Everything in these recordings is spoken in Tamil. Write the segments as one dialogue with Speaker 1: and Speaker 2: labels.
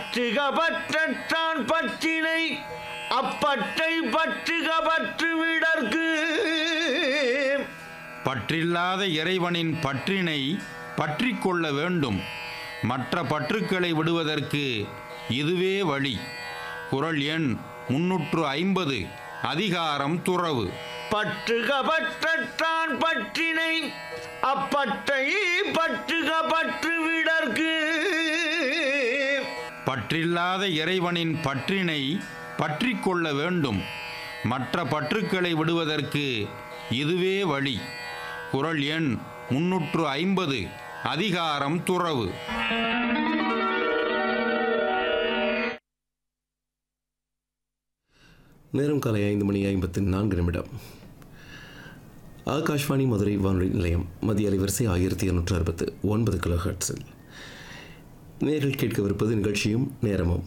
Speaker 1: பற்றுக பற்றற்றான் பற்றினை அப்பற்றை பற்றுக பற்று விடற்கு
Speaker 2: பற்றில்லாத இறைவனின் பற்றினை பற்றிக் கொள்ள வேண்டும் மற்ற பற்றுக்களை விடுவதற்கு இதுவே வழி குறள் எண் முன்னூற்று ஐம்பது அதிகாரம் துறவு
Speaker 1: பற்றுக பற்றற்றான் பற்றினை அப்பற்றை பற்றுக பற்று விடற்கு
Speaker 2: பற்றில்லாத இறைவனின் பற்றினை பற்றிக் கொள்ள வேண்டும் மற்ற பற்றுக்களை விடுவதற்கு இதுவே வழி குறள் எண் முன்னூற்று ஐம்பது அதிகாரம் துறவு
Speaker 3: நேரம் காலை ஐந்து மணி ஐம்பத்தி நான்கு நிமிடம் ஆகாஷ்வாணி மதுரை வானொலி நிலையம் மத்திய அலைவரிசை ஆயிரத்தி இருநூற்று அறுபத்து ஒன்பது கிலோ ஹெர்ட்ஸில் நேரில் கேட்கவிருப்பது நிகழ்ச்சியும் நேரமும்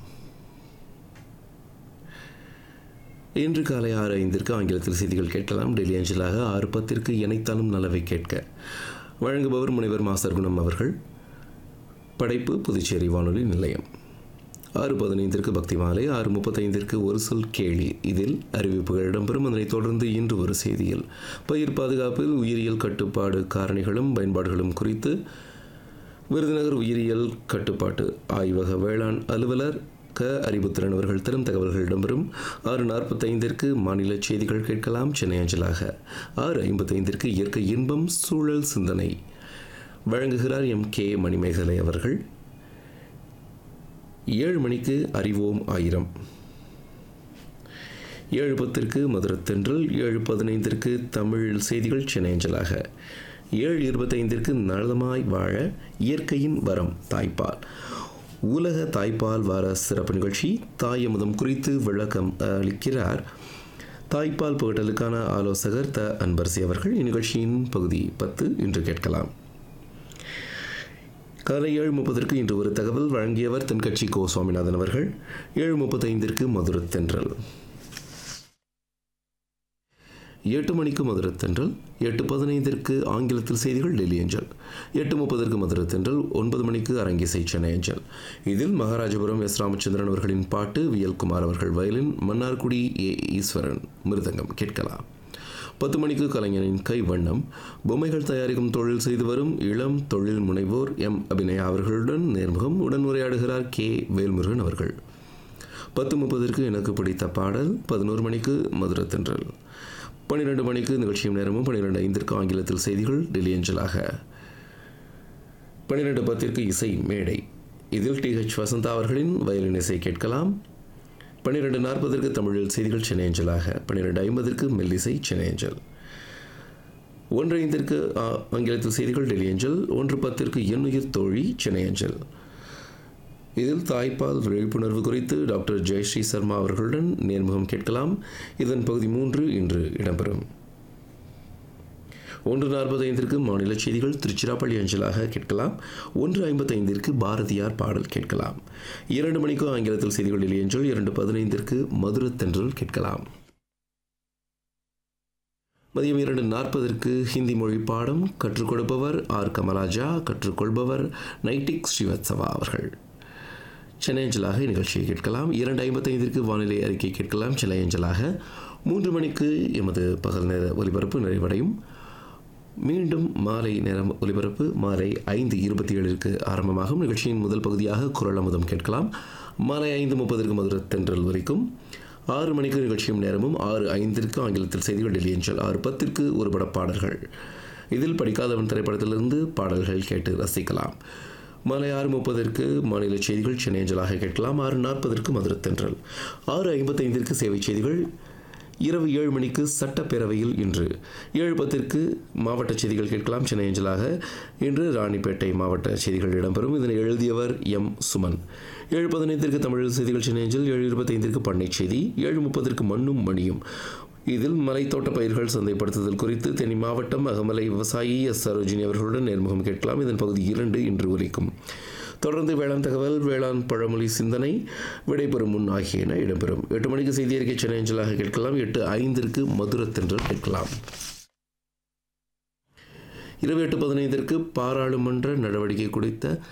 Speaker 3: இன்று காலை ஆறு ஐந்திற்கு ஆங்கிலத்தில் செய்திகள் கேட்கலாம் டெல்லி அஞ்சலாக ஆறு பத்திற்கு இணைத்தாலும் நலவை கேட்க வழங்குபவர் முனைவர் மாஸ்டர் குணம் அவர்கள் படைப்பு புதுச்சேரி வானொலி நிலையம் ஆறு பதினைந்திற்கு பக்தி மாலை ஆறு முப்பத்தைந்திற்கு ஒரு சொல் கேள்வி இதில் அறிவிப்புகள் இடம்பெறும் அதனைத் தொடர்ந்து இன்று ஒரு செய்தியில் பயிர் பாதுகாப்பில் உயிரியல் கட்டுப்பாடு காரணிகளும் பயன்பாடுகளும் குறித்து விருதுநகர் உயிரியல் கட்டுப்பாட்டு ஆய்வக வேளாண் அலுவலர் க அறிவுத்திறன் அவர்கள் தரும் தகவல்கள் இடம்பெறும் ஆறு நாற்பத்தைந்திற்கு மாநில செய்திகள் கேட்கலாம் சென்னை அஞ்சலாக ஆறு ஐம்பத்தைந்திற்கு இயற்கை இன்பம் சூழல் சிந்தனை வழங்குகிறார் எம் கே மணிமேகலை அவர்கள் ஏழு மணிக்கு அறிவோம் ஆயிரம் ஏழு பத்திற்கு மதுரத்தென்றல் ஏழு பதினைந்திற்கு தமிழ் செய்திகள் சென்னை அஞ்சலாக ஏழு இருபத்தைந்திற்கு நலமாய் வாழ இயற்கையின் வரம் தாய்ப்பால் உலக தாய்ப்பால் வார சிறப்பு நிகழ்ச்சி தாய் அமுதம் குறித்து விளக்கம் அளிக்கிறார் தாய்ப்பால் புகட்டலுக்கான ஆலோசகர் த அன்பரசி அவர்கள் இந்நிகழ்ச்சியின் பகுதி பத்து இன்று கேட்கலாம் காலை ஏழு முப்பதற்கு இன்று ஒரு தகவல் வழங்கியவர் தென்கட்சி கோ சுவாமிநாதன் அவர்கள் ஏழு முப்பத்தைந்திற்கு மதுரத்தென்றல் எட்டு மணிக்கு மதுரத்தென்றல் எட்டு பதினைந்திற்கு ஆங்கிலத்தில் செய்திகள் டெல்லி அஞ்சல் எட்டு முப்பதற்கு மதுரத்தென்றல் ஒன்பது மணிக்கு அரங்கிசை சென்னை அஞ்சல் இதில் மகாராஜபுரம் எஸ் ராமச்சந்திரன் அவர்களின் பாட்டு வியல்குமார் அவர்கள் வயலின் மன்னார்குடி ஏ ஈஸ்வரன் மிருதங்கம் கேட்கலாம் பத்து மணிக்கு கலைஞரின் கை வண்ணம் பொம்மைகள் தயாரிக்கும் தொழில் செய்து வரும் இளம் தொழில் முனைவோர் எம் அபிநயா அவர்களுடன் நேர்முகம் உடன் உரையாடுகிறார் கே வேல்முருகன் அவர்கள் பத்து முப்பதற்கு எனக்கு பிடித்த பாடல் பதினோரு மணிக்கு மதுரத்தென்றல் பன்னிரெண்டு மணிக்கு நிகழ்ச்சியும் நேரமும் பன்னிரெண்டு ஐந்திற்கு ஆங்கிலத்தில் செய்திகள் டெல்லி அஞ்சலாக பன்னிரெண்டு பத்திற்கு இசை மேடை இதில் டி ஹெச் வசந்தா அவர்களின் வயலின் இசை கேட்கலாம் பன்னிரெண்டு நாற்பதற்கு தமிழில் செய்திகள் சென்னை அஞ்சலாக பன்னிரெண்டு ஐம்பதற்கு மெல்லிசை சென்னை அஞ்சல் ஒன்று ஐந்திற்கு ஆ- ஆங்கிலத்தில் செய்திகள் டெல்லி அஞ்சல் ஒன்று பத்திற்கு எண்ணுயிர் தோழி சென்னை அஞ்சல் இதில் தாய்ப்பால் விழிப்புணர்வு குறித்து டாக்டர் ஜெயஸ்ரீ சர்மா அவர்களுடன் நேர்முகம் கேட்கலாம் இதன் பகுதி மூன்று இன்று இடம்பெறும் ஒன்று நாற்பத்தைந்திற்கு மாநில செய்திகள் திருச்சிராப்பள்ளி அஞ்சலாக கேட்கலாம் ஒன்று ஐம்பத்தைந்திற்கு பாரதியார் பாடல் கேட்கலாம் இரண்டு மணிக்கு ஆங்கிலத்தில் செய்திகள் டெல்லி அஞ்சல் இரண்டு பதினைந்திற்கு மதுரத்தென்றல் கேட்கலாம் மதியம் இரண்டு நாற்பதற்கு ஹிந்தி மொழி பாடம் கற்றுக் கொடுப்பவர் ஆர் கமராஜா கற்றுக்கொள்பவர் நைட்டிக் ஸ்ரீவத்சவா அவர்கள் சென்னை அஞ்சலாக நிகழ்ச்சியை கேட்கலாம் இரண்டு ஐம்பத்தைந்திற்கு வானிலை அறிக்கை கேட்கலாம் சென்னை அஞ்சலாக மூன்று மணிக்கு எமது பகல் நேர ஒலிபரப்பு நிறைவடையும் மீண்டும் மாலை நேரம் ஒலிபரப்பு மாலை ஐந்து இருபத்தி ஏழிற்கு ஆரம்பமாகும் நிகழ்ச்சியின் முதல் பகுதியாக குரல் அமுதம் கேட்கலாம் மாலை ஐந்து முப்பதற்கு மதுரை தென்றல் வரைக்கும் ஆறு மணிக்கு நிகழ்ச்சியும் நேரமும் ஆறு ஐந்திற்கு ஆங்கிலத்தில் செய்திகள் டெல்லி அஞ்சல் ஆறு பத்திற்கு ஒரு பட பாடல்கள் இதில் படிக்காதவன் திரைப்படத்திலிருந்து பாடல்கள் கேட்டு ரசிக்கலாம் மாலை ஆறு முப்பதற்கு மாநில செய்திகள் சென்னை அஞ்சலாக கேட்கலாம் ஆறு நாற்பதற்கு மதுரை தென்றல் ஆறு ஐம்பத்தைந்திற்கு சேவை செய்திகள் இரவு ஏழு மணிக்கு சட்டப்பேரவையில் இன்று ஏழு பத்திற்கு மாவட்ட செய்திகள் கேட்கலாம் சென்னை அஞ்சலாக இன்று ராணிப்பேட்டை மாவட்ட செய்திகள் இடம்பெறும் இதனை எழுதியவர் எம் சுமன் ஏழு பதினைந்திற்கு தமிழ் செய்திகள் சென்னை அஞ்சல் ஏழு இருபத்தைந்திற்கு பண்ணை செய்தி ஏழு முப்பதற்கு மண்ணும் மணியும் இதில் மலைத்தோட்ட பயிர்கள் சந்தைப்படுத்துதல் குறித்து தென்னி மாவட்டம் அகமலை விவசாயி எஸ் சரோஜினி அவர்களுடன் நேர்முகம் கேட்கலாம் இதன் பகுதி இரண்டு இன்று ஒலிக்கும் தொடர்ந்து வேளாண் தகவல் வேளாண் பழமொழி சிந்தனை விடைபெறும் முன் ஆகியன இடம்பெறும் எட்டு மணிக்கு செய்தி அறிக்கை சென்னை அஞ்சலாக கேட்கலாம் எட்டு ஐந்திற்கு மதுரத்தென்றல் கேட்கலாம் இரவு எட்டு பதினைந்திற்கு பாராளுமன்ற நடவடிக்கை குறித்த